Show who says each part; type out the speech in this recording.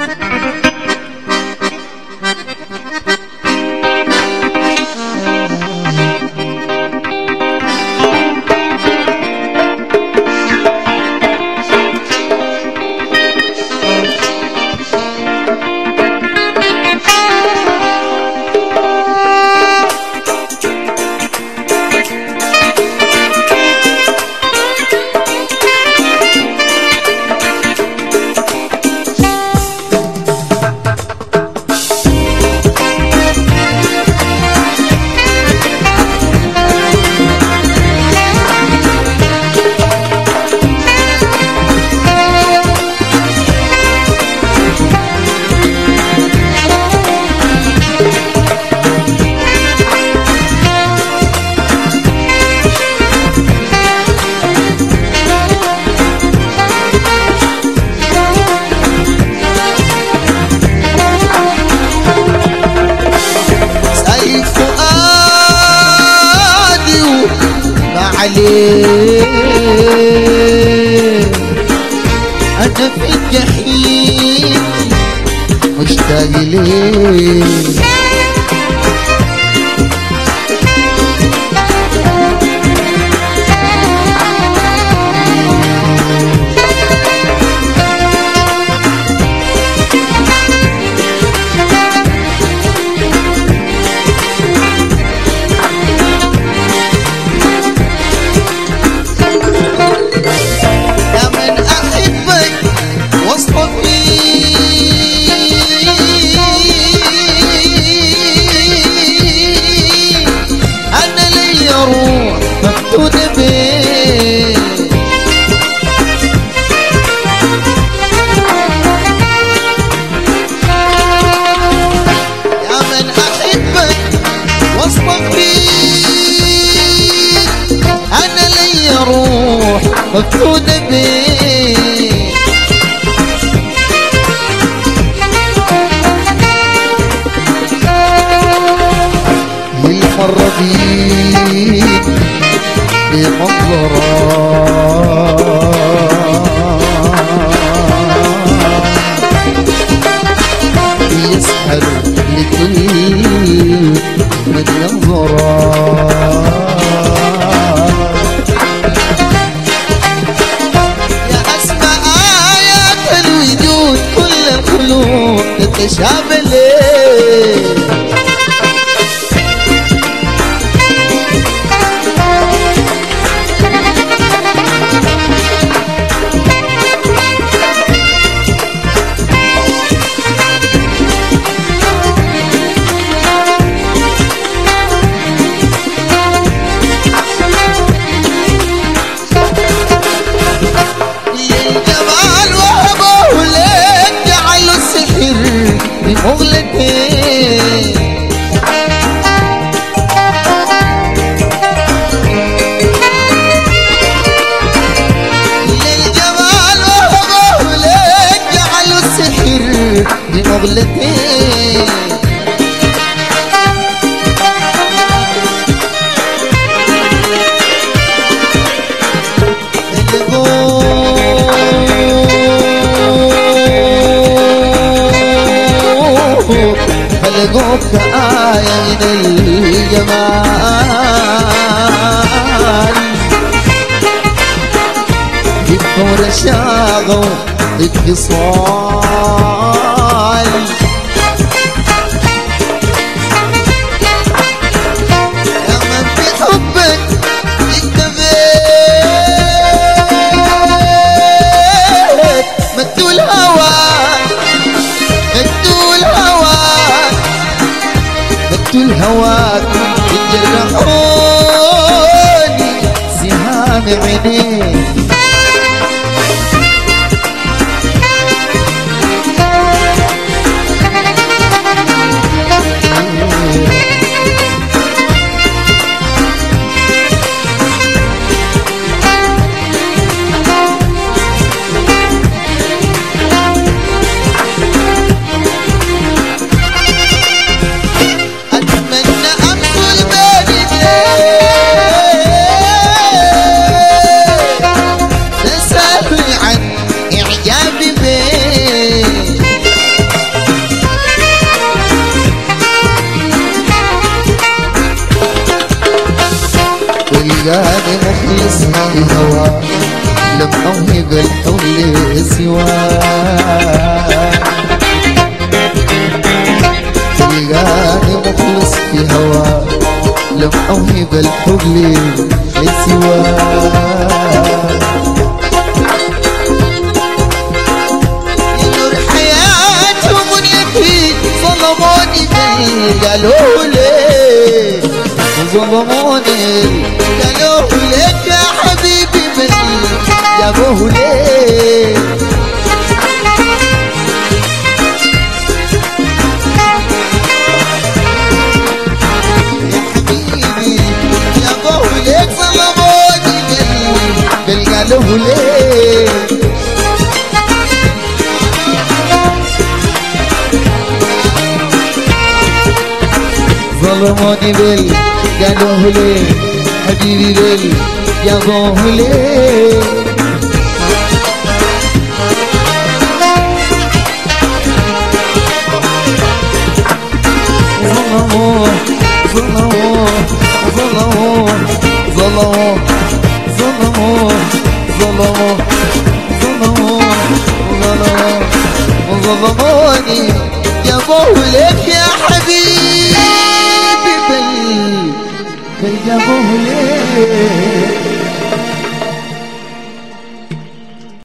Speaker 1: سايق فؤادي وما عليه انا في الجحيم مشتاق ليه يا من احبك وسط انا لي روح مفتونة بيه يا من احبك وسط انا لي روح مفتونة بيه للمرة دي بمنظرة يسحر لكل من ينظرا يا أسمى آيات الوجود كل القلوب تتشابه للجمال وهبه لك جعلوا السحر بمغلقين للجمال وهبه لك جعلوا السحر بمغلقين خلقوك آية من الجمال يبقوا رشاقة اتصال يا من بحبك اكتفيت مدوا الهوى مدوا الهوى مدوا الهوى جرحوني سهام عينيك أتمنى أمثل بين يديك بالحب لي سواك نور حياتهم ونيتي ظلموني قالوا لي ظلموني قالوا لك يا حبيبي من جابوه ليه يا حبيبي جابوه ليك ظلموني قلبي قالوا ليه ظلموني بال قالوه ليه حبيبي بال جابوه ليه ظلموه ظلموه ظلموه ظلموه